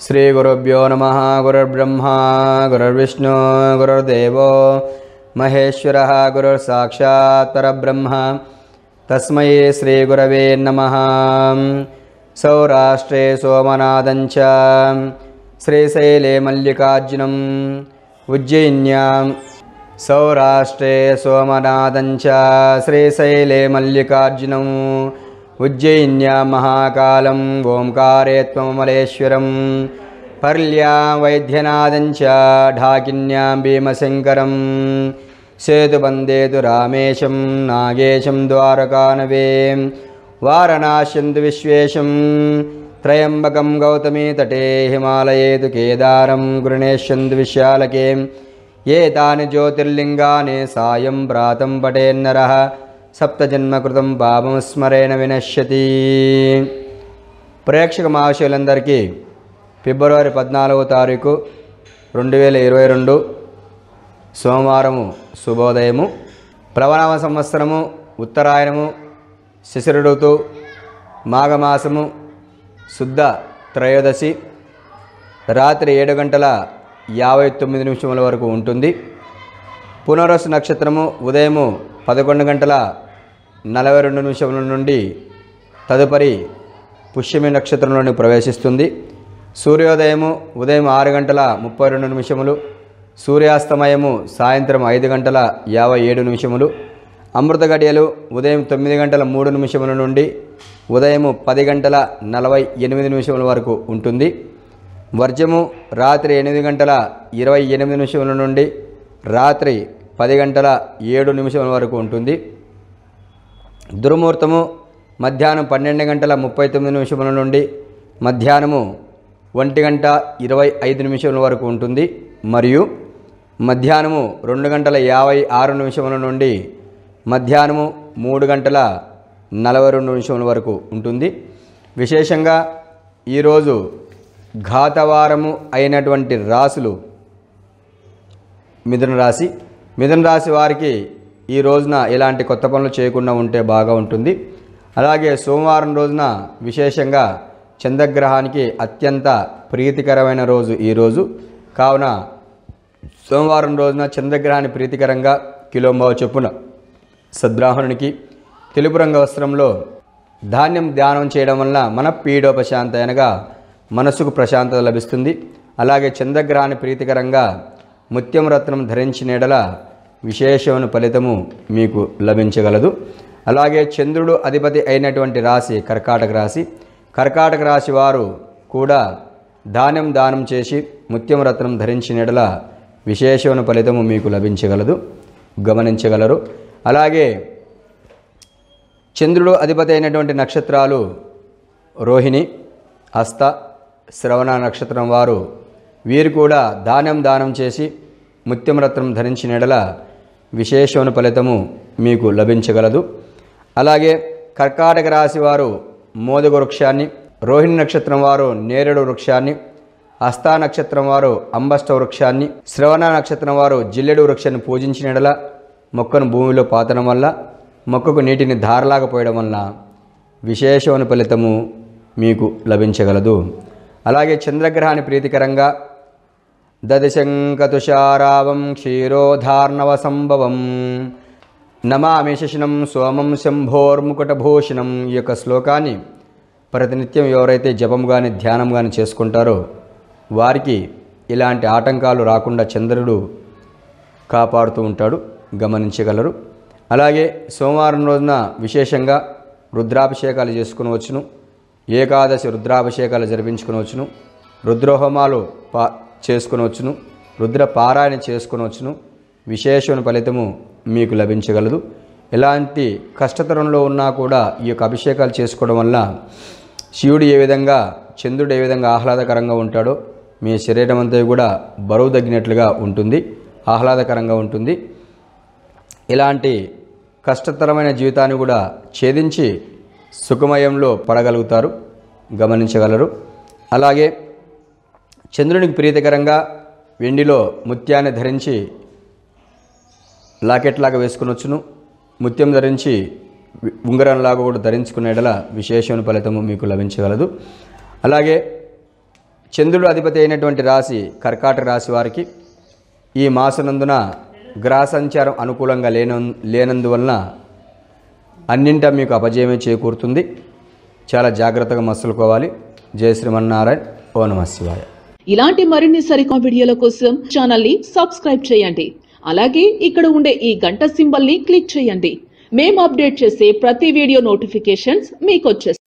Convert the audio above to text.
శ్రీగురుభ్యో నమ గురుర్బ్రహ్మా గురుర్విష్ణు గురుర్దేవో మహేశ్వర గురుర్సాక్షాత్ పరబ్రహ్మ తస్మై శ్రీగురవే నమ సౌరాష్ట్రే సోమనాథంచ శ్రీశైలే మల్లికార్జునం ఉజ్జయిన్యాం సౌరాష్ట్రే సోమనాథంచ శ్రీశైలే మల్లికార్జునం ఉజ్జయిన్యా మహాకాలం ఓంకారే త్వమలేశ్వరం పర్ల్యాం వైద్యనాథంచ ఢాకిన్యాం భీమశంకరం సేతుబందేతు రామేశం నాగేశం ద్వారకానవే వారణాస్యంతు విశ్వేశం త్రయంబకం గౌతమీ తటే హిమాలయేతు కేదారం గృణేష్యంతు విశాలకే ఏతాని జ్యోతిర్లింగాని సాయం ప్రాతం పటేన్నరः సప్తజన్మకృతం పాపం స్మరేణ వినశ్యతి ప్రేక్షక మహాశయులందరికీ ఫిబ్రవరి పద్నాలుగో తారీఖు రెండు వేల ఇరవై రెండు సోమవారము శుభోదయము ప్లవనామ సంవత్సరము ఉత్తరాయణము శిశిరుడుతు మాఘమాసము శుద్ధ త్రయోదశి రాత్రి ఏడు గంటల యాభై తొమ్మిది నిమిషముల వరకు ఉంటుంది పునరసు నక్షత్రము ఉదయము పదకొండు గంటల నలభై రెండు నిమిషముల నుండి తదుపరి పుష్యమి నక్షత్రంలోని ప్రవేశిస్తుంది సూర్యోదయము ఉదయం ఆరు గంటల ముప్పై రెండు నిమిషములు సూర్యాస్తమయము సాయంత్రం ఐదు గంటల యాభై ఏడు నిమిషములు అమృత గడియలు ఉదయం తొమ్మిది గంటల మూడు నిమిషముల నుండి ఉదయము పది గంటల నలభై ఎనిమిది నిమిషముల వరకు ఉంటుంది వర్జము రాత్రి ఎనిమిది గంటల ఇరవై ఎనిమిది నిమిషముల నుండి రాత్రి పది గంటల ఏడు నిమిషముల వరకు ఉంటుంది దుర్ముహూర్తము మధ్యాహ్నం పన్నెండు గంటల ముప్పై తొమ్మిది నిమిషముల నుండి మధ్యాహ్నము ఒంటి గంట ఇరవై ఐదు నిమిషముల వరకు ఉంటుంది మరియు మధ్యాహ్నము రెండు గంటల యాభై ఆరు నిమిషముల నుండి మధ్యాహ్నము మూడు గంటల నలభై రెండు నిమిషముల వరకు ఉంటుంది విశేషంగా ఈరోజు ఘాతవారము అయినటువంటి రాసులు మిథున రాశి మిథున రాశి వారికి ఈ రోజున ఎలాంటి కొత్త పనులు చేయకుండా ఉంటే బాగా ఉంటుంది అలాగే సోమవారం రోజున విశేషంగా చంద్రగ్రహానికి అత్యంత ప్రీతికరమైన రోజు ఈ రోజు కావున సోమవారం రోజున చంద్రగ్రహాన్ని ప్రీతికరంగా కిలోంబావు చొప్పున సద్బ్రాహ్మణునికి తెలుపు రంగు వస్త్రంలో ధాన్యం ధ్యానం చేయడం వల్ల మన పీడోపశాంత అనగా మనసుకు ప్రశాంతత లభిస్తుంది అలాగే చంద్రగ్రహాన్ని ప్రీతికరంగా ముత్యం రత్నం ధరించిన ఎడల విశేషమైన ఫలితము మీకు లభించగలదు అలాగే చంద్రుడు అధిపతి అయినటువంటి రాశి కర్కాటక రాశి కర్కాటక రాశి వారు కూడా ధాన్యం దానం చేసి ముత్యం రత్నం ధరించిన ఎడల విశేషమైన ఫలితము మీకు లభించగలదు గమనించగలరు అలాగే చంద్రుడు అధిపతి అయినటువంటి నక్షత్రాలు రోహిణి హస్త శ్రవణ నక్షత్రం వారు వీరు కూడా దానం దానం చేసి ముత్యం రత్నం ధరించిన ఎడల విశేషమైన ఫలితము మీకు లభించగలదు అలాగే కర్కాటక రాశి వారు మోదక వృక్షాన్ని రోహిణి నక్షత్రం వారు నేరేడు వృక్షాన్ని హస్త నక్షత్రం వారు అంబష్ట వృక్షాన్ని శ్రవణ నక్షత్రం వారు జిల్లెడు వృక్షాన్ని పూజించిన ఎడల మొక్కను భూమిలో పాతడం వల్ల మొక్కకు నీటిని ధారలాగా పోయడం వల్ల విశేషమైన ఫలితము మీకు లభించగలదు అలాగే చంద్రగ్రహాన్ని ప్రీతికరంగా దదిశంకతుషారావం క్షీరోధార్ణవ సంభవం నమామి శశినం సోమం శంభోర్ముకుటభూషణం ఈ యొక్క శ్లోకాన్ని ప్రతినిత్యం ఎవరైతే జపం కానీ ధ్యానం కానీ చేసుకుంటారో వారికి ఇలాంటి ఆటంకాలు రాకుండా చంద్రుడు కాపాడుతూ ఉంటాడు గమనించగలరు అలాగే సోమవారం రోజున విశేషంగా రుద్రాభిషేకాలు చేసుకునవచ్చును ఏకాదశి రుద్రాభిషేకాలు జరిపించుకునవచ్చును రుద్రోహమాలు పా చేసుకునవచ్చును రుద్ర పారాయణ చేసుకునవచ్చును విశేషమైన ఫలితము మీకు లభించగలదు ఎలాంటి కష్టతరంలో ఉన్నా కూడా ఈ యొక్క అభిషేకాలు చేసుకోవడం వల్ల శివుడు ఏ విధంగా చంద్రుడు ఏ విధంగా ఆహ్లాదకరంగా ఉంటాడో మీ శరీరం అంతా కూడా బరువు తగ్గినట్లుగా ఉంటుంది ఆహ్లాదకరంగా ఉంటుంది ఇలాంటి కష్టతరమైన జీవితాన్ని కూడా ఛేదించి సుఖమయంలో పడగలుగుతారు గమనించగలరు అలాగే చంద్రునికి ప్రీతికరంగా వెండిలో ముత్యాన్ని ధరించి లాకెట్ లాగా వేసుకునొచ్చును ముత్యం ధరించి వి- ఉంగరంలాగా కూడా ధరించుకునేటలా విశేషమైన ఫలితము మీకు లభించగలదు అలాగే చంద్రుడు అధిపతి అయినటువంటి రాశి కర్కాటక రాశి వారికి ఈ మాసనందున గ్రహ సంచారం అనుకూలంగా లేన లేనందువలన అన్నింటా మీకు అపజయమే చేకూరుతుంది చాలా జాగ్రత్తగా మసులుకోవాలి జయ శ్రీమన్నారాయణ ఓ నమ శివాయ ఇలాంటి మరిన్ని సరికొత్త వీడియోల కోసం ఛానల్ ని సబ్స్క్రైబ్ చేయండి అలాగే ఇక్కడ ఉండే ఈ గంట సింబల్ ని క్లిక్ చేయండి మేము అప్డేట్ చేసే ప్రతి వీడియో నోటిఫికేషన్స్ మీకు వచ్చేస్తాయి